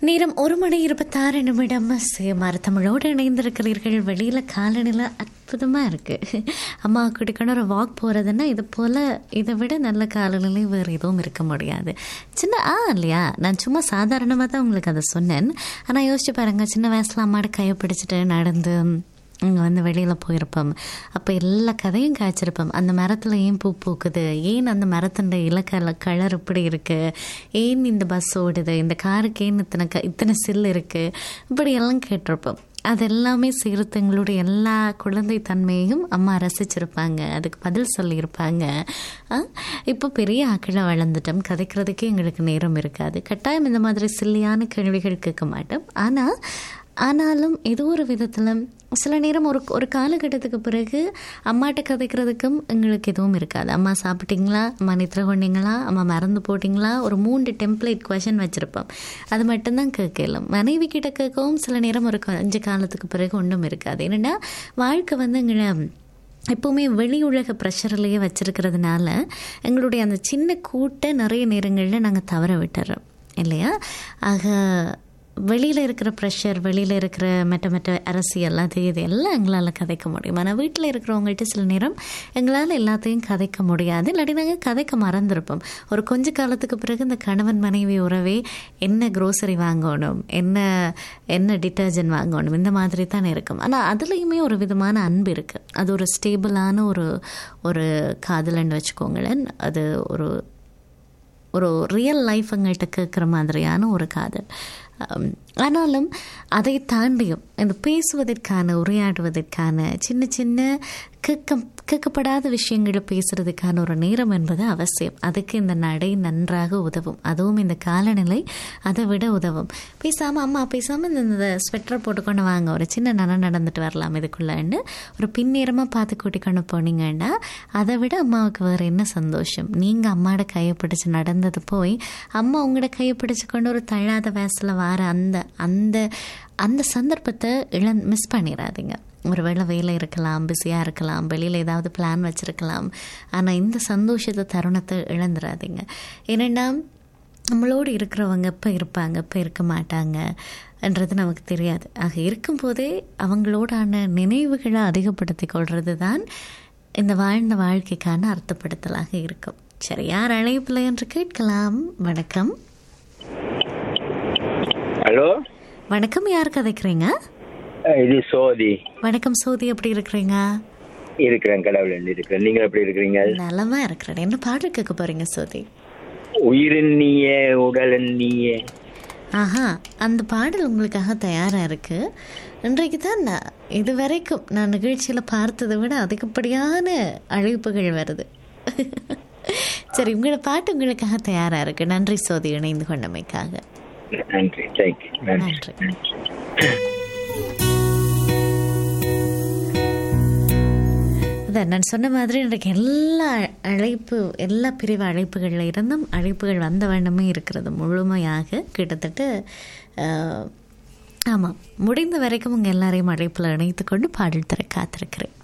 நேரம் ஒரு மணி இருபத்தாறு நிமிடம் சுயமார தமிழோடு இணைந்திருக்கிறீர்கள் வெளியில் காலநிலை அற்புதமாக இருக்குது அம்மா குடிக்கணும் ஒரு வாக் போகிறதுன்னா இது போல் இதை விட நல்ல காலநிலை வேறு எதுவும் இருக்க முடியாது சின்ன ஆ இல்லையா நான் சும்மா சாதாரணமாக தான் உங்களுக்கு அதை சொன்னேன் ஆனால் யோசிச்சு பாருங்க சின்ன வயசில் அம்மாட கையை பிடிச்சிட்டு நடந்து இங்கே வந்து வெளியில் போயிருப்போம் அப்போ எல்லா கதையும் காய்ச்சிருப்போம் அந்த மரத்தில் ஏன் பூ பூக்குது ஏன் அந்த மரத்துண்ட இலக்கல கலர் இப்படி இருக்குது ஏன் இந்த பஸ் ஓடுது இந்த காருக்கு ஏன் இத்தனை க இத்தனை சில் இருக்குது இப்படி எல்லாம் கேட்டிருப்போம் அது எல்லாமே சேர்த்து எங்களுடைய எல்லா குழந்தை தன்மையையும் அம்மா ரசிச்சிருப்பாங்க அதுக்கு பதில் சொல்லியிருப்பாங்க இப்போ பெரிய ஆக்களை வளர்ந்துட்டோம் கதைக்கிறதுக்கே எங்களுக்கு நேரம் இருக்காது கட்டாயம் இந்த மாதிரி சில்லியான கேள்விகள் கேட்க மாட்டோம் ஆனால் ஆனாலும் ஏதோ ஒரு விதத்தில் சில நேரம் ஒரு ஒரு காலகட்டத்துக்கு பிறகு அம்மாட்ட கதைக்கிறதுக்கும் எங்களுக்கு எதுவும் இருக்காது அம்மா சாப்பிட்டீங்களா அம்மா நித்திர கொண்டீங்களா அம்மா மறந்து போட்டிங்களா ஒரு மூன்று டெம்ப்ளேட் கொஷன் வச்சுருப்போம் அது மட்டும்தான் கேட்கலாம் மனைவி கிட்ட கேட்கவும் சில நேரம் ஒரு அஞ்சு காலத்துக்கு பிறகு ஒன்றும் இருக்காது என்னென்னா வாழ்க்கை வந்து எங்களை எப்போவுமே வெளி உலக ப்ரெஷர்லேயே வச்சுருக்கிறதுனால எங்களுடைய அந்த சின்ன கூட்டை நிறைய நேரங்களில் நாங்கள் தவற விட்டுறோம் இல்லையா ஆக வெளியில் இருக்கிற ப்ரெஷர் வெளியில் இருக்கிற மெட்ட மெட்ட அரசியல் அது இது எல்லாம் எங்களால் கதைக்க முடியும் ஆனால் வீட்டில் இருக்கிறவங்கள்ட்ட சில நேரம் எங்களால் எல்லாத்தையும் கதைக்க முடியாது இல்லாட்டி நாங்கள் கதைக்க மறந்துருப்போம் ஒரு கொஞ்ச காலத்துக்கு பிறகு இந்த கணவன் மனைவி உறவே என்ன க்ரோசரி வாங்கணும் என்ன என்ன டிட்டர்ஜென்ட் வாங்கணும் இந்த மாதிரி தான் இருக்கும் ஆனால் அதுலேயுமே ஒரு விதமான அன்பு இருக்குது அது ஒரு ஸ்டேபிளான ஒரு ஒரு காதலன்னு வச்சுக்கோங்களேன் அது ஒரு ஒரு ரியல் லைஃப் எங்கள்கிட்ட கேட்குற மாதிரியான ஒரு காதல் ஆனாலும் அதை தாண்டியும் இந்த பேசுவதற்கான உரையாடுவதற்கான சின்ன சின்ன கேட்க கேட்கப்படாத விஷயங்களை பேசுறதுக்கான ஒரு நேரம் என்பது அவசியம் அதுக்கு இந்த நடை நன்றாக உதவும் அதுவும் இந்த காலநிலை அதை விட உதவும் பேசாமல் அம்மா பேசாமல் இந்த இந்த ஸ்வெட்டரை போட்டுக்கொண்டு வாங்க ஒரு சின்ன நன நடந்துட்டு வரலாம் இதுக்குள்ளேன்னு ஒரு பின்னேரமாக பார்த்து கூட்டிக்கொண்டு போனீங்கன்னா அதை விட அம்மாவுக்கு வேறு என்ன சந்தோஷம் நீங்கள் அம்மாவோட கையை பிடிச்சி நடந்தது போய் அம்மா உங்களோட கையை பிடிச்சி கொண்டு ஒரு தள்ளாத வயசில் வர அந்த அந்த அந்த சந்தர்ப்பத்தை இழந் மிஸ் பண்ணிடாதீங்க ஒரு வேளை வேலை இருக்கலாம் பிஸியாக இருக்கலாம் வெளியில் ஏதாவது பிளான் வச்சுருக்கலாம் ஆனால் இந்த சந்தோஷத்தை தருணத்தை இழந்துடாதீங்க ஏன்னா நம்மளோடு இருக்கிறவங்க இப்போ இருப்பாங்க இப்போ இருக்க மாட்டாங்க என்றது நமக்கு தெரியாது ஆக இருக்கும்போதே அவங்களோடான நினைவுகளை அதிகப்படுத்தி கொள்வது தான் இந்த வாழ்ந்த வாழ்க்கைக்கான அர்த்தப்படுத்தலாக இருக்கும் சரி யார் அழைப்பில்லை என்று கேட்கலாம் வணக்கம் ஹலோ வணக்கம் யார் கதைக்கிறீங்க இது சோதி வணக்கம் சோதி எப்படி இருக்கிறீங்க இருக்கிறேன் கடவுள் இருக்கிறேன் நீங்க எப்படி இருக்கிறீங்க நலமா இருக்கிறேன் என்ன பாடல் கேட்க போறீங்க சோதி உயிரின் நீயே உடலின் நீயே ஆஹா அந்த பாடல் உங்களுக்காக தயாரா இருக்கு இன்றைக்கு தான் நான் இது வரைக்கும் நான் நிகழ்ச்சியில் பார்த்ததை விட அதிகப்படியான அழைப்புகள் வருது சரி உங்களோட பாட்டு உங்களுக்காக தயாரா இருக்கு நன்றி சோதி இணைந்து கொண்டமைக்காக நன்றி தேங்க்யூ நன்றி நன்றி அதான் நான் சொன்ன மாதிரி இன்றைக்கு எல்லா அழைப்பு எல்லா பிரிவு அழைப்புகளில் இருந்தும் அழைப்புகள் வந்த வண்ணமே இருக்கிறது முழுமையாக கிட்டத்தட்ட ஆமாம் முடிந்த வரைக்கும் உங்கள் எல்லாரையும் அழைப்பில் இணைத்து கொண்டு பாடல் தர காத்திருக்கிறேன்